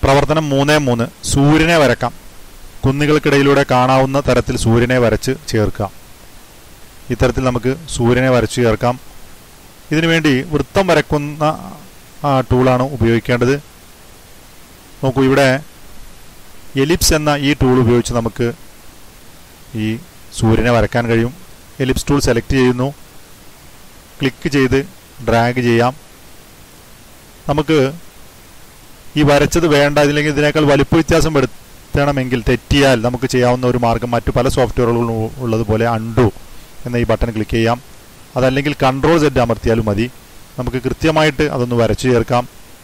പ്രവർത്തനം മൂന്ന് മൂന്ന് സൂര്യനെ വരക്കാം കുന്നുകൾക്കിടയിലൂടെ കാണാവുന്ന തരത്തിൽ സൂര്യനെ വരച്ച് ചേർക്കാം ഇത്തരത്തിൽ നമുക്ക് സൂര്യനെ വരച്ചു ചേർക്കാം ഇതിനുവേണ്ടി വൃത്തം വരക്കുന്ന ആ, ടൂളാണ് ഉപയോഗിക്കേണ്ടത് നോക്കൂ ഇവിടെ എലിപ്സ് എന്ന ഈ ടൂൾ ഉപയോഗിച്ച് നമുക്ക് ഈ സൂര്യനെ വരക്കാൻ കഴിയും എലിപ്സ് ടൂൾ സെലക്ട് ചെയ്യുന്നു ക്ലിക്ക് ചെയ്ത് ഡ്രാഗ് ചെയ്യാം നമുക്ക് ഈ വരച്ചത് വേണ്ട ഇതില്ലെങ്കിൽ ഇതിനേക്കാൾ വലിപ്പ വ്യത്യാസം വരുത്തണമെങ്കിൽ തെറ്റിയാൽ നമുക്ക് ചെയ്യാവുന്ന ഒരു മാർഗം മറ്റു പല സോഫ്റ്റ്വെയറുകളും ഉ- ഉള്ളതുപോലെ അണ്ടു എന്ന ഈ ബട്ടൺ ക്ലിക്ക് ചെയ്യാം അതല്ലെങ്കിൽ കൺട്രോൾ സെറ്റ് അമർത്തിയാലും മതി നമുക്ക് കൃത്യമായിട്ട് അതൊന്ന് വരച്ചു ചേർക്കാം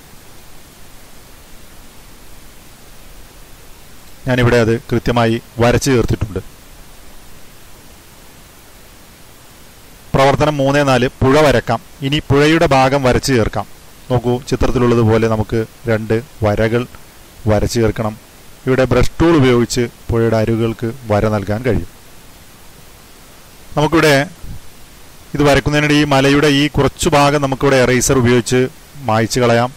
ഞാനിവിടെ അത് കൃത്യമായി വരച്ചു ചേർത്തിട്ടുണ്ട് പ്രവർത്തനം മൂന്ന് നാല് പുഴ വരക്കാം ഇനി പുഴയുടെ ഭാഗം വരച്ചു ചേർക്കാം നോക്കൂ ചിത്രത്തിലുള്ളതുപോലെ നമുക്ക് രണ്ട് വരകൾ വരച്ചു ചേർക്കണം ഇവിടെ ബ്രഷ് ടൂൾ ഉപയോഗിച്ച് പുഴയുടെ അരുകൾക്ക് വര നൽകാൻ കഴിയും നമുക്കിവിടെ ഇത് വരക്കുന്നതിനിടെ ഈ മലയുടെ ഈ കുറച്ചു ഭാഗം നമുക്കിവിടെ എറേസർ ഉപയോഗിച്ച് മായ്ച്ചു കളയാം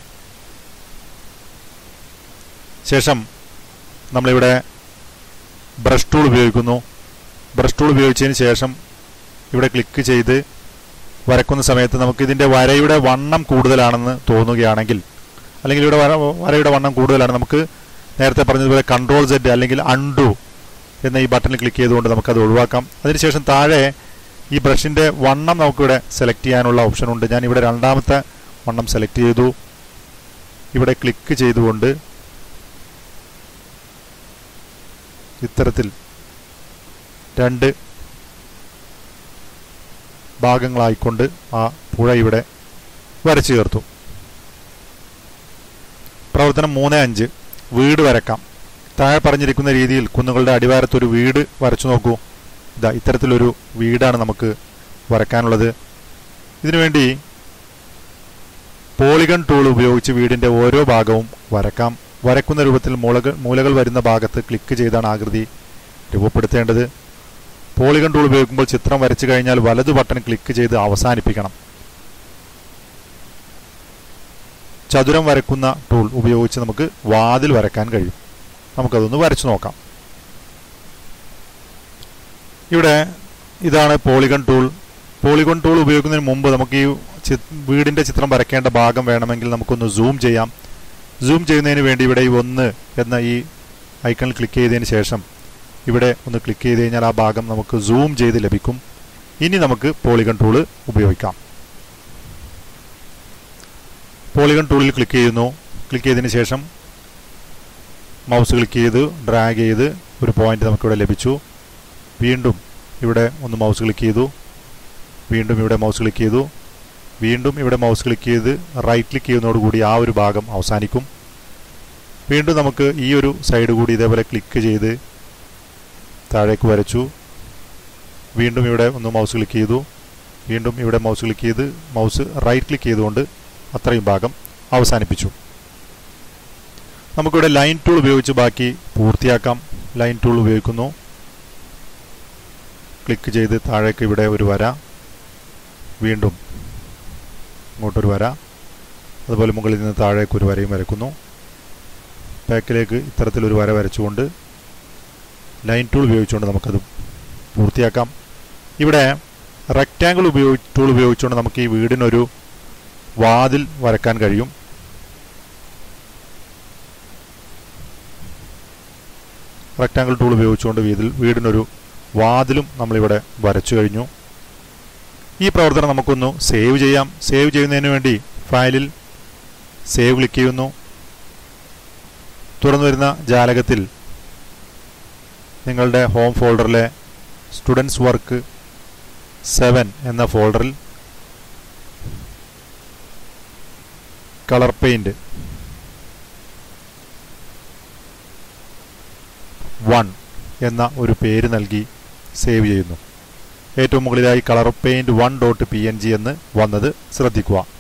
ശേഷം നമ്മളിവിടെ ബ്രഷ് ടൂൾ ഉപയോഗിക്കുന്നു ബ്രഷ് ടൂൾ ഉപയോഗിച്ചതിന് ശേഷം ഇവിടെ ക്ലിക്ക് ചെയ്ത് വരക്കുന്ന സമയത്ത് നമുക്ക് ഇതിൻ്റെ വരയുടെ വണ്ണം കൂടുതലാണെന്ന് തോന്നുകയാണെങ്കിൽ അല്ലെങ്കിൽ ഇവിടെ വര വരയുടെ വണ്ണം കൂടുതലാണ് നമുക്ക് നേരത്തെ പറഞ്ഞതുപോലെ കൺട്രോൾ സെറ്റ് അല്ലെങ്കിൽ അൺഡു എന്ന ഈ ബട്ടണിൽ ക്ലിക്ക് ചെയ്തുകൊണ്ട് നമുക്കത് ഒഴിവാക്കാം അതിനുശേഷം താഴെ ഈ ബ്രഷിൻ്റെ വണ്ണം നമുക്കിവിടെ സെലക്ട് ചെയ്യാനുള്ള ഓപ്ഷൻ ഉണ്ട് ഞാൻ ഇവിടെ രണ്ടാമത്തെ വണ്ണം സെലക്ട് ചെയ്തു ഇവിടെ ക്ലിക്ക് ചെയ്തുകൊണ്ട് ഇത്തരത്തിൽ രണ്ട് ഭാഗങ്ങളായിക്കൊണ്ട് ആ പുഴ ഇവിടെ വരച്ചു ചേർത്തു പ്രവർത്തനം മൂന്ന് അഞ്ച് വീട് വരക്കാം താഴെ പറഞ്ഞിരിക്കുന്ന രീതിയിൽ കുന്നുകളുടെ അടിവാരത്ത് ഒരു വീട് വരച്ചു നോക്കൂ ഇതാ ഇത്തരത്തിലൊരു വീടാണ് നമുക്ക് വരക്കാനുള്ളത് ഇതിനുവേണ്ടി പോളിഗൺ ടൂൾ ഉപയോഗിച്ച് വീടിന്റെ ഓരോ ഭാഗവും വരക്കാം വരക്കുന്ന രൂപത്തിൽ മൂലകൾ മൂലകൾ വരുന്ന ഭാഗത്ത് ക്ലിക്ക് ചെയ്താണ് ആകൃതി രൂപപ്പെടുത്തേണ്ടത് പോളിഗൺ ടൂൾ ഉപയോഗിക്കുമ്പോൾ ചിത്രം വരച്ചു കഴിഞ്ഞാൽ വലതു ബട്ടൺ ക്ലിക്ക് ചെയ്ത് അവസാനിപ്പിക്കണം ചതുരം വരക്കുന്ന ടൂൾ ഉപയോഗിച്ച് നമുക്ക് വാതിൽ വരക്കാൻ കഴിയും നമുക്കതൊന്ന് വരച്ചു നോക്കാം ഇവിടെ ഇതാണ് പോളിഗൺ ടൂൾ പോളിഗൺ ടൂൾ ഉപയോഗിക്കുന്നതിന് മുമ്പ് നമുക്ക് ഈ ചി- വീടിന്റെ ചിത്രം വരയ്ക്കേണ്ട ഭാഗം വേണമെങ്കിൽ നമുക്കൊന്ന് സൂം ചെയ്യാം സൂം ചെയ്യുന്നതിന് വേണ്ടി ഇവിടെ ഈ ഒന്ന് എന്ന ഈ ഐക്കണിൽ ക്ലിക്ക് ചെയ്തതിന് ശേഷം ഇവിടെ ഒന്ന് ക്ലിക്ക് ചെയ്ത് കഴിഞ്ഞാൽ ആ ഭാഗം നമുക്ക് സൂം ചെയ്ത് ലഭിക്കും ഇനി നമുക്ക് പോളിഗൺ ടൂള് ഉപയോഗിക്കാം പോളിഗൺ ടൂളിൽ ക്ലിക്ക് ചെയ്യുന്നു ക്ലിക്ക് ചെയ്തതിന് ശേഷം മൗസ് ക്ലിക്ക് ചെയ്ത് ഡ്രാഗ് ചെയ്ത് ഒരു പോയിന്റ് നമുക്കിവിടെ ലഭിച്ചു വീണ്ടും ഇവിടെ ഒന്ന് മൗസ് ക്ലിക്ക് ചെയ്തു വീണ്ടും ഇവിടെ മൗസ് ക്ലിക്ക് ചെയ്തു വീണ്ടും ഇവിടെ മൗസ് ക്ലിക്ക് ചെയ്ത് റൈറ്റ് ക്ലിക്ക് ചെയ്യുന്നതോടുകൂടി ആ ഒരു ഭാഗം അവസാനിക്കും വീണ്ടും നമുക്ക് ഈ ഒരു സൈഡ് കൂടി ഇതേപോലെ ക്ലിക്ക് ചെയ്ത് താഴേക്ക് വരച്ചു വീണ്ടും ഇവിടെ ഒന്ന് മൗസ് ക്ലിക്ക് ചെയ്തു വീണ്ടും ഇവിടെ മൗസ് ക്ലിക്ക് ചെയ്ത് മൗസ് റൈറ്റ് ക്ലിക്ക് ചെയ്തുകൊണ്ട് അത്രയും ഭാഗം അവസാനിപ്പിച്ചു നമുക്കിവിടെ ലൈൻ ടൂൾ ഉപയോഗിച്ച് ബാക്കി പൂർത്തിയാക്കാം ലൈൻ ടൂൾ ഉപയോഗിക്കുന്നു ക്ലിക്ക് ചെയ്ത് താഴേക്ക് ഇവിടെ ഒരു വര വീണ്ടും ഇങ്ങോട്ടൊരു വര അതുപോലെ മുകളിൽ നിന്ന് താഴേക്ക് ഒരു വരയും വരക്കുന്നു ബാക്കിലേക്ക് ഇത്തരത്തിലൊരു വര വരച്ചുകൊണ്ട് ലൈൻ ടൂൾ ഉപയോഗിച്ചുകൊണ്ട് നമുക്കത് പൂർത്തിയാക്കാം ഇവിടെ റെക്റ്റാങ്കിൾ ഉപയോഗി ടൂൾ ഉപയോഗിച്ചുകൊണ്ട് നമുക്ക് ഈ വീടിനൊരു വാതിൽ വരക്കാൻ കഴിയും റെക്റ്റാങ്കിൾ ടൂൾ ഉപയോഗിച്ചുകൊണ്ട് വീതിൽ വീടിനൊരു വാതിലും നമ്മളിവിടെ വരച്ചു കഴിഞ്ഞു ഈ പ്രവർത്തനം നമുക്കൊന്ന് സേവ് ചെയ്യാം സേവ് ചെയ്യുന്നതിന് വേണ്ടി ഫയലിൽ സേവ് ക്ലിക്ക് ചെയ്യുന്നു തുറന്നു വരുന്ന ജാലകത്തിൽ നിങ്ങളുടെ ഹോം ഫോൾഡറിലെ സ്റ്റുഡൻസ് വർക്ക് സെവൻ എന്ന ഫോൾഡറിൽ കളർ പെയിന്റ് വൺ എന്ന ഒരു പേര് നൽകി സേവ് ചെയ്യുന്നു ഏറ്റവും മുകളിലായി colour paint one dot P N G എന്ന് വന്നത് ശ്രദ്ധിക്കുക